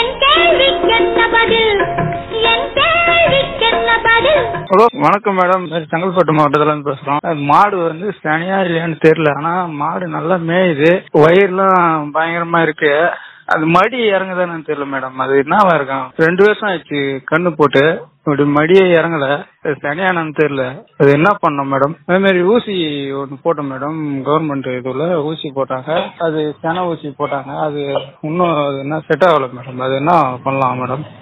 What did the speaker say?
என் கேள்விக்கென்ன பதில் என் கேள்விக்கென்ன பதில் ஹலோ வணக்கம் மேடம் இது செங்கல்பட்டு மாவட்டத்துல இருந்து பேசுறோம் அது மாடு வந்து சனியா இல்லையான்னு தெரியல ஆனா மாடு நல்லா மேயுது வயிறுலாம் பயங்கரமா இருக்கு அது மடி இறங்குதான்னு தெரியல மேடம் அது என்னவா இருக்கும் ரெண்டு வருஷம் ஆயிடுச்சு கண்ணு போட்டு இப்படி மடியே இறங்கல அது சனியானு தெரியல அது என்ன பண்ணோம் மேடம் அதே மாதிரி ஊசி ஒன்று போட்டோம் மேடம் கவர்மெண்ட் இதுல ஊசி போட்டாங்க அது சென ஊசி போட்டாங்க அது இன்னும் அது என்ன செட் ஆகல மேடம் அது என்ன பண்ணலாம் மேடம்